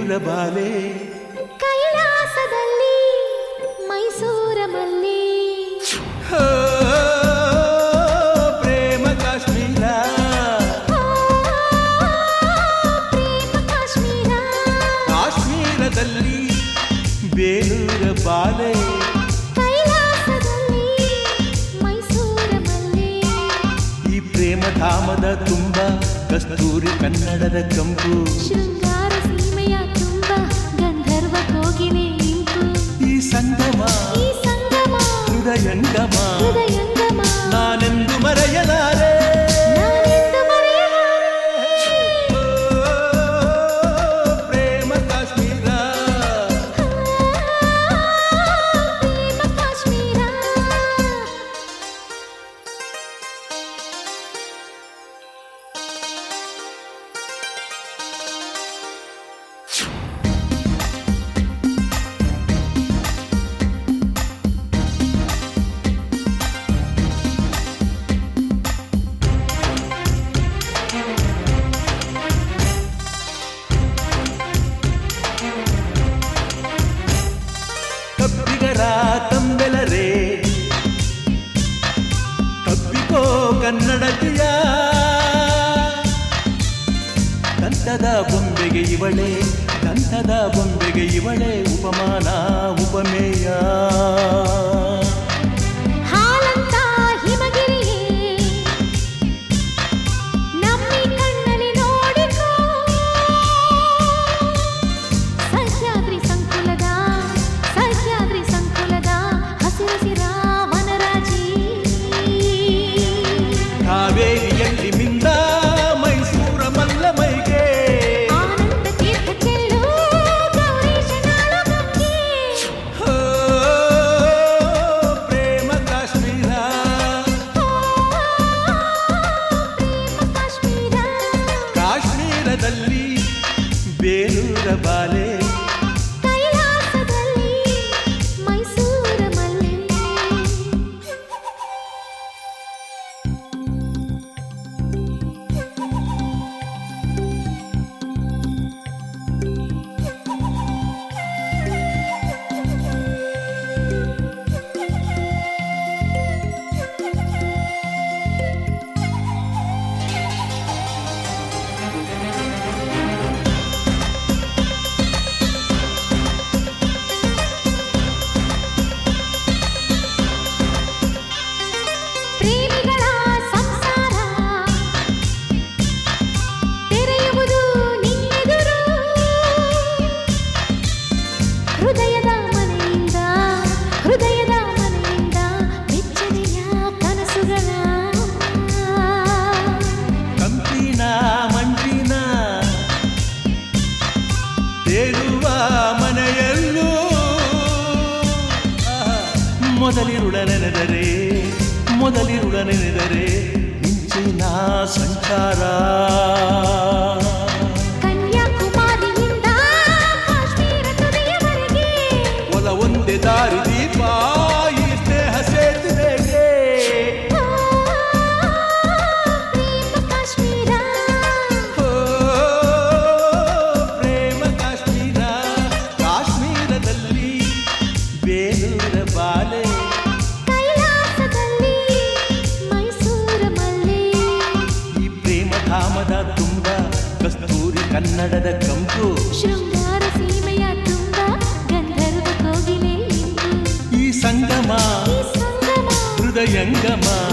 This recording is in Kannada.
ಬೇಲೂರ ಬಾಲೆ ಕೈಲಾಸದಲ್ಲಿ ಮೈಸೂರ ಮಲ್ಲಿ ಹೋ, ಪ್ರೇಮ ಕಾಶ್ಮೀರ ಆ, ಪ್ರೇಮ ಕಾಶ್ಮೀರ ಕಾಶ್ಮೀರದಲ್ಲಿ ಬೇಲೂರ ಬಾಲೆ ಕೈಲಾಸದಲ್ಲಿ ಮೈಸೂರ ಮಲ್ಲಿ ಈ ಪ್ರೇಮ ಧಾಮದ ತುಂಬ ಕಸ್ತೂರಿ ಕನ್ನಡದ ಕಂಪು ಶೃಂಗಾರ ಸೀಮೆಯ ತುಂಬ ಗಂಧರ್ವ ಕೋಗಿಲೆ ಇಂಪು ಈ ಸಂಗಮ ಈ ಸಂಗಮ ಹೃದಯಂಗಮ ಹೃದಯಂಗಮ ನಾನೆಂದು ಮರೆಯಲಾರೆ ನಾನೆಂದು ಮರೆಯಲಾರೆ. ಓ, ಪ್ರೇಮ ಕಾಶ್ಮೀರ ಪ್ರೇಮ ಕಾಶ್ಮೀರ ಕಬ್ಬಿಗರ ತಂಬೆಲರೆ ಕಬ್ಬಿಕೋ ಕನ್ನಡತಿಯ ದಂತದ ಬೊಂಬೆಗೆ ಇವಳೆ ದಂತದ ಬೊಂಬೆಗೆ ಇವಳೆ ಉಪಮಾನ ಉಪಮೇಯ ಹಾಲಂತ ಹಿಮಗಿರಿಯೇ ನಮ್ಮಿ ಕಣ್ಣಲ್ಲಿ ನೋಡಿಕೋ ಸಹ್ಯಾದ್ರಿ ಸಂಕುಲದ ಸಹ್ಯಾದ್ರಿ ಸಂಕುಲದ ಹಸಿರಸಿರ ವನರಾಜಿ ಕಾವೇರಿಯಲ್ಲಿ ಮಿಂದ ಮೈಸೂರ ಮಲ್ಲಮೈಗೆ ಆನಂದ ತೀರ್ಥ ಚೆಲ್ಲು ಗೌರೀಶ ನಾಳು ಗಂಗೆ ಹೋ, ಪ್ರೇಮ ಕಾಶ್ಮೀರ ಪ್ರೇಮ ಕಾಶ್ಮೀರ ಕಾಶ್ಮೀರದಲ್ಲಿ ಬೇಲೂರ ಬಾಲೆ ಕೈಲಾಸದಲ್ಲಿ ಮೈಸೂರ ಮಲ್ಲಿ ಪ್ರೇಮಿಗಳ ಸಂಸಾರ ತೆರೆಯುವುದು ನಿನ್ನೆದುರು ಹೃದಯದ ಮನೆಯಿಂದ ಹೃದಯದ ಮನೆಯಿಂದ ಬೆಚ್ಚನೆಯ ಕನಸುಗಳ ಕಂಪಿನ ಮಂಜಿನ ತೇಲುವ ಮನೆಯಲ್ಲೂ ಆಹಾ, ಮೊದಲಿರುಳ ನೆನೆದರೆ ಮೊದಲಿರುಳ ನೆನೆದರೆ ಮಿಂಚಿನ ಸಂಚಾರ ಕನ್ಯಾಕುಮಾರಿಯಿಂದ ಕಾಶ್ಮೀರ ತುದಿಯವರೆಗೆ ಒಲ ಒಂದೇ ದಾರಿ ದೀಪ ಈ ಸ್ನೇಹ ಸೇತುವೆಗೆ ಆ, ಪ್ರೇಮ ಕಾಶ್ಮೀರ ಓ, ಪ್ರೇಮ ಕಾಶ್ಮೀರ ಕಾಶ್ಮೀರದಲ್ಲಿ ಬೇಲೂರ ಬಾಲೆ ಕೈಲಾಸದಲ್ಲಿ ಮೈಸೂರ ಮಲ್ಲಿ ಈ ಪ್ರೇಮ ಧಾಮದ ತುಂಬ ಕಸ್ತೂರಿ ಕನ್ನಡದ ಕಂಪು ಶೃಂಗಾರ ಸೀಮೆಯ ತುಂಬ ಗಂಧರ್ವ ಕೋಗಿಲೆ ಇಂಪು ಈ ಸಂಗಮ ಈ ಸಂಗಮ ಹೃದಯಂಗಮ